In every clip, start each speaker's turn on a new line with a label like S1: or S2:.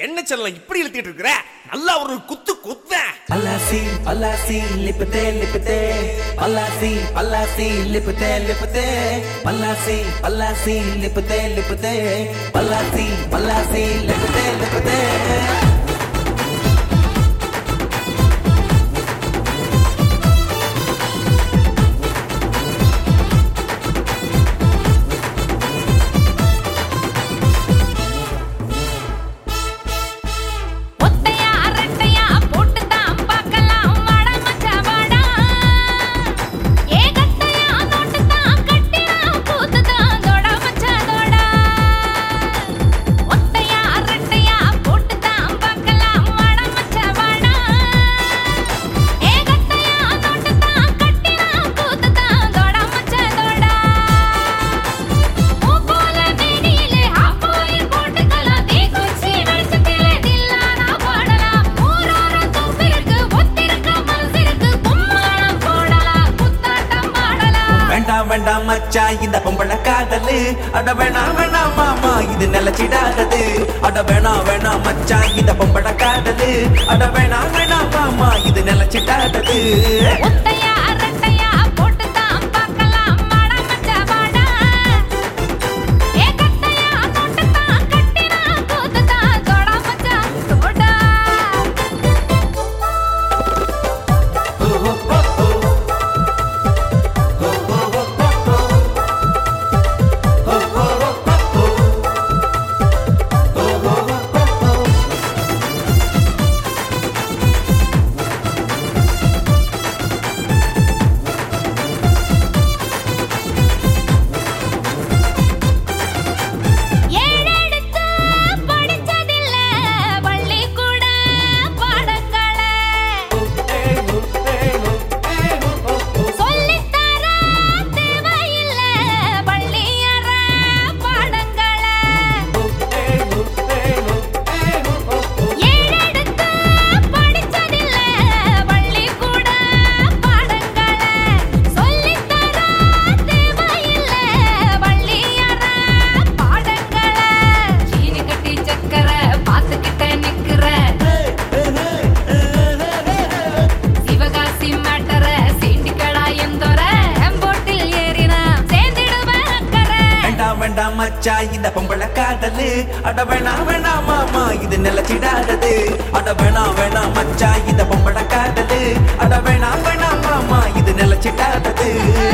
S1: என்ன செல்லம் இப்படி இழுத்திட்டு இருக்கிற நல்லா ஒரு குத்து குத்தேன்
S2: பல்லாசி பல்லாசி லிப்பதே லிப்பதே பல்லாசி பல்லாசி லிப்பதே லிப்பதே பல்லாசி பல்லாசி லிப்பதே லிப்பதே பல்லாசி பல்லாசி லிப்பதே லிப்பதே
S3: ஒத்தையா அரட்டையா போட்டுதான் பார்க்கலாம் வாடா மச்சான் வாடா ஏகத்தையா நோட்டுதான் கட்டினா கூத்துதான் தோடா மச்சான் தோடா ஒத்தையா அரட்டையா போட்டுதான் பார்க்கலாம் வாடா மச்சான் வாடா ஏகத்தையா நோட்டுதான் கட்டினா கூத்துதான் தோடா மச்சான் தோடா மூக்கோல மேனியிலே ஆப்போயில் போட்டுக்கலாம் தீக்குச்சி வெளிச்சத்திலே தில்லானா பாடலாம் ஊரோர தொப்பிருக்கு ஒத்திருக்க மனசிற்கு கும்மாளம் போடலாம் குத்தாட்டம் பாடலாம்
S2: வேண்டாம் வேண்டாம் மச்சா இந்த பொம்பளை காதலு அட வேணாம் வேணாம் மாமா இது நிலச்சிடாதது அட வேணாம் வேணாம் மச்சா இந்த பொம்பளை காதலு அட வேணாம் வேணாம் மாமா இது நிலச்சிடாதது
S3: ஒத்தையா அரட்டையா போட்டுதான் பார்க்கலாம் வாடா மச்சான் வாடா ஏகத்தையா நோட்டுதான் கட்டினா கூத்துதான் தோடா மச்சான் தோடா ஏழெடுத்து படிச்சதில்ல பள்ளிக்கூட பாடங்களே சொல்லித்தர தேவையில்ல பள்ளியற பாடங்களே ஏழெடுத்து படிச்சதில்ல பள்ளிக்கூட பாடங்களே சொல்லித்தர தேவையில்ல பள்ளியற பாடங்களே சீனி கட்டி சக்கரை பார்த்துக்கிட்ட நிக்கிற சிவகாசி மேட்டர சீண்டிக்கடா எந்தொர போட்டில் ஏறினா சேர்ந்திடுவேன் அக்கறை
S2: வேண்டாம் வேண்டாம் மச்சா இந்த பொம்பளை காதலு அட வேணாம் வேணாம் மாமா இது நிலச்சிடாதது அட வேணாம் வேணாம் மச்சா இந்த பொம்பளை காதலு அட வேணாம் வேணாம் மாமா இது நிலச்சிடாதது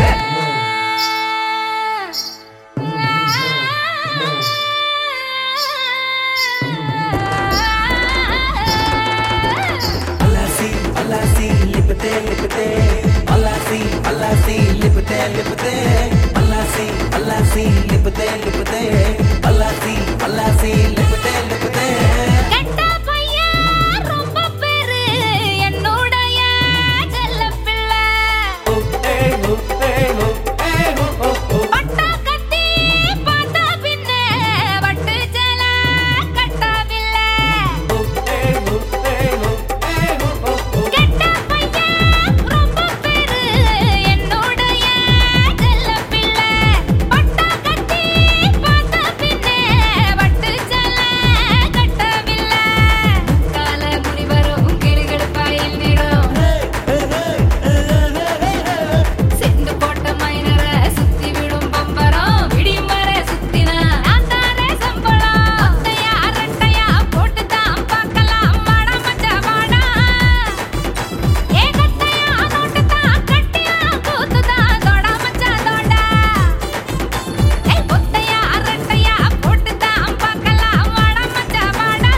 S2: பல்லாசி பல்லாசி லிப்பதே லிப்பதே பல்லாசி பல்லாசி லிப்பதே லிப்பதே பல்லாசி பல்லாசி லிப்பதே லிப்பதே பல்லாசி பல்லாசி லிப்பதே லிப்பதே
S3: கெட்ட பையன் ரொம்ப பேரு என்னுடைய செல்லப் பிள்ளை. பட்டா கத்தி பார்த்த பின்னே வட்டு சேல கட்டவில்லை. கெட்ட பையன் ரொம்ப பேரு என்னுடைய செல்லப் பிள்ளை. பட்டா கத்தி பார்த்த பின்னே வட்டு சேல கட்டவில்லை. கால முடி வரும் கிடுகிடுப்பாயில் நிறம் செந்து போட்ட மைனர சுத்தி விடும் பம்பரம் விடியும் வர சுத்தினா நான் தாரே சம்பளம் ஒத்தையா அரட்டையா போட்டுதான் பார்க்கலாம் வாடா மச்சான் வாடா ஏகத்தையா நோட்டுதான் கட்டியா கூத்துதான் தோடா மச்சான் தோடா ஏய் ஒத்தையா அரட்டையா போட்டுதான் பார்க்கலாம் வாடா மச்சான் வாடா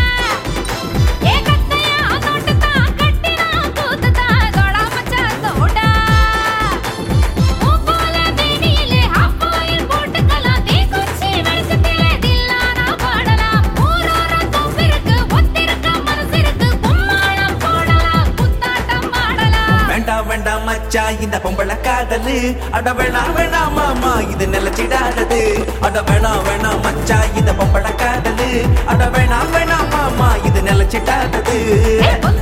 S3: ஏகத்தையா நோட்டுதான் கட்டினா கூத்துதான் தோடா மச்சான் தோடா மூக்கோல மேனியிலே ஆப்போயில் போட்டுக்கலாம் தீக்குச்சி வெளிச்சத்திலே தில்லானா பாடலாம் ஊரோர தொப்பிருக்கு ஒத்திருக்க மனசிற்கு கும்மாளம் போடலாம் குத்தாட்டம் பாடலாம்
S2: வேண்டாம் வேண்டாம் மச்சா இந்த பொம்பளை காதலு அட வேணாம் வேணாம் மாமா இது நிலச்சிடாதது அட வேணாம் வேணாம் மச்சா இந்த பொம்பளை காதலு அட வேணாம் வேணாம் மாமா இது நிலச்சிடாதது
S3: ஏய்